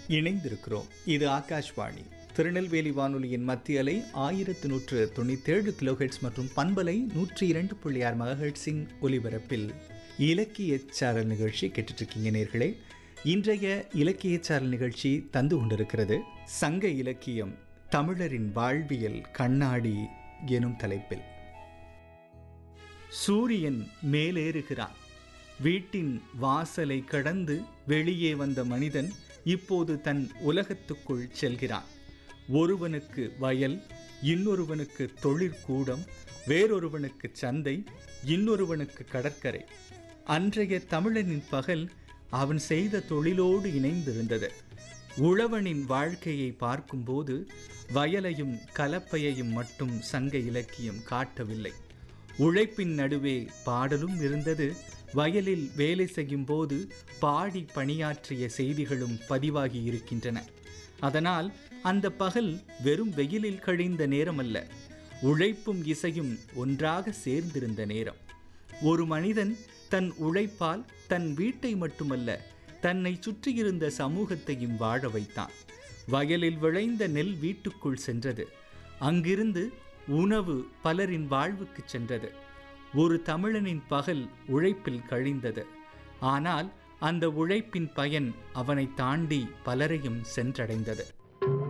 இணைந்திருக்கிறோம் இது ஆகாஷ்வாணி திருநெல்வேலி வானொலியின் மத்திய அலை ஆயிரத்து நூற்று தொண்ணூத்தேழு கிலோஹெட்ஸ் மற்றும் பண்பலை நூற்றி இரண்டு புள்ளி ஆறு மெகாஹெட்ஸின் ஒலிபரப்பில் இலக்கிய சாரல் நிகழ்ச்சி கேட்டுட்ருக்கீங்க நேர்களே இன்றைய இலக்கிய சாரல் நிகழ்ச்சி தந்து கொண்டிருக்கிறது சங்க இலக்கியம் தமிழரின் வாழ்வியல் கண்ணாடி எனும் தலைப்பில் சூரியன் மேலேறுகிறான் வீட்டின் வாசலை கடந்து வெளியே வந்த மனிதன் இப்போது தன் உலகத்துக்குள் செல்கிறான் ஒருவனுக்கு வயல் இன்னொருவனுக்கு தொழிற்கூடம் வேறொருவனுக்கு சந்தை இன்னொருவனுக்கு கடற்கரை அன்றைய தமிழனின் பகல் அவன் செய்த தொழிலோடு இணைந்திருந்தது உழவனின் வாழ்க்கையை பார்க்கும்போது வயலையும் கலப்பையையும் மட்டும் சங்க இலக்கியம் காட்டவில்லை உழைப்பின் நடுவே பாடலும் இருந்தது வயலில் வேலை செய்யும் போது பாடி பணியாற்றிய செய்திகளும் பதிவாகி இருக்கின்றன அதனால் அந்த பகல் வெறும் வெயிலில் கழிந்த நேரமல்ல உழைப்பும் இசையும் ஒன்றாக சேர்ந்திருந்த நேரம் ஒரு மனிதன் தன் உழைப்பால் தன் வீட்டை மட்டுமல்ல தன்னை சுற்றியிருந்த சமூகத்தையும் வாழ வைத்தான் வயலில் விளைந்த நெல் வீட்டுக்குள் சென்றது அங்கிருந்து உணவு பலரின் வாழ்வுக்கு சென்றது ஒரு தமிழனின் பகல் உழைப்பில் கழிந்தது ஆனால் அந்த உழைப்பின் பயன் அவனை தாண்டி பலரையும் சென்றடைந்தது